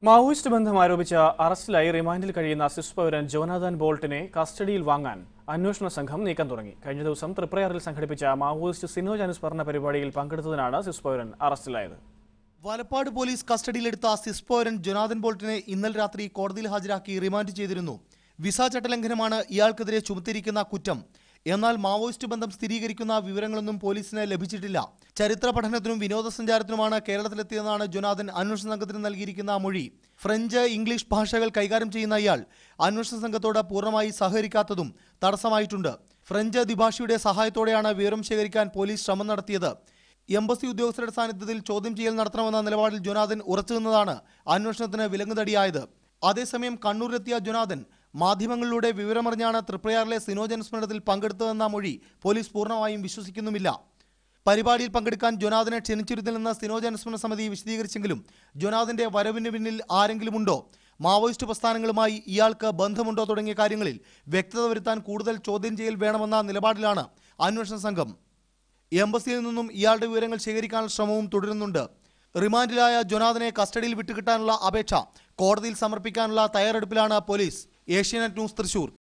Maoist ബന്ധം ആരോപിച്ച് അറസ്റ്റിലായി റിമാൻഡിൽ കഴിയുന്ന സ്വിസ് പൗരൻ ജോനാഥൻ ബോൾട്ടിനെ കസ്റ്റഡിയിൽ വാങ്ങാൻ അന്വേഷണ സംഘം നീക്കം തുടങ്ങി കഴിഞ്ഞ ദിവസം തൃപ്രയാറിൽ സംഘടിപ്പിച്ച മാവോയിസ്റ്റ് സിനോജ് അനുസ്മരണ പരിപാടിയിൽ പങ്കെടുത്തതിനാണ് സ്വിസ് പൗരൻ അറസ്റ്റിലായത് വലപ്പാട് പോലീസ് കസ്റ്റഡിയിലെടുത്ത സിസ് പൗരൻ ജൊനാഥൻ ബോൾട്ടിനെ ഇന്നലെ രാത്രി കോടതിയിൽ ഹാജരാക്കി റിമാൻഡ് ചെയ്തിരുന്നു വിസ ചട്ടലംഘനമാണ് ഇയാൾക്കെതിരെ ചുമത്തിയിരിക്കുന്ന കുറ്റം എന്നാൽ മാവോയിസ്റ്റ് ബന്ധം സ്ഥിരീകരിക്കുന്ന വിവരങ്ങളൊന്നും പോലീസിന് ലഭിച്ചിട്ടില്ല ചരിത്ര പഠനത്തിനും വിനോദസഞ്ചാരത്തിനുമാണ് കേരളത്തിലെത്തിയതെന്നാണ് ജൊനാഥൻ അന്വേഷണ സംഘത്തിന് നൽകിയിരിക്കുന്ന മൊഴി ഫ്രഞ്ച് ഇംഗ്ലീഷ് ഭാഷകൾ കൈകാര്യം ചെയ്യുന്ന ഇയാൾ അന്വേഷണ സംഘത്തോട് പൂർണ്ണമായി സഹകരിക്കാത്തതും തടസ്സമായിട്ടുണ്ട് ഫ്രഞ്ച് ദ്വിഭാഷിയുടെ സഹായത്തോടെയാണ് വിവരം ശേഖരിക്കാൻ പോലീസ് ശ്രമം നടത്തിയത് എംബസി ഉദ്യോഗസ്ഥരുടെ സാന്നിധ്യത്തിൽ ചോദ്യം ചെയ്യൽ നടത്തണമെന്ന നിലപാടിൽ ജൊനാഥൻ ഉറച്ചുനിന്നതാണ് അന്വേഷണത്തിന് വിലങ്ങുതടിയായത് അതേസമയം കണ്ണൂരിലെത്തിയ ജൊനാഥൻ മാധ്യമങ്ങളിലൂടെ വിവരമറിഞ്ഞാണ് തൃപ്രയാറിലെ സിനോജ് അനുസ്മരണത്തിൽ പങ്കെടുത്തതെന്ന മൊഴി പോലീസ് പൂർണ്ണമായും വിശ്വസിക്കുന്നുമില്ല പരിപാടിയിൽ പങ്കെടുക്കാൻ ജൊനാഥനെ ക്ഷണിച്ചിരുന്നില്ലെന്ന് സിനോജ് അനുസ്മരണ സമിതി വിശദീകരിച്ചെങ്കിലും ജൊനാഥന്റെ വരവിന് പിന്നിൽ ആരെങ്കിലും ഉണ്ടോ മാവോയിസ്റ്റ് പ്രസ്ഥാനങ്ങളുമായി ഇയാൾക്ക് ബന്ധമുണ്ടോ തുടങ്ങിയ കാര്യങ്ങളിൽ വ്യക്തത വരുത്താൻ കൂടുതൽ ചോദ്യം ചെയ്യൽ വേണമെന്ന നിലപാടിലാണ് അന്വേഷണ സംഘം എംബസിയിൽ നിന്നും ഇയാളുടെ വിവരങ്ങൾ ശേഖരിക്കാനുള്ള ശ്രമവും തുടരുന്നുണ്ട് റിമാൻഡിലായ ജൊനാഥനെ കസ്റ്റഡിയിൽ വിട്ടുകിട്ടാനുള്ള അപേക്ഷ കോടതിയിൽ സമർപ്പിക്കാനുള്ള തയ്യാറെടുപ്പിലാണ് പോലീസ് ഏഷ്യാനെറ്റ് ന്യൂസ് തൃശൂർ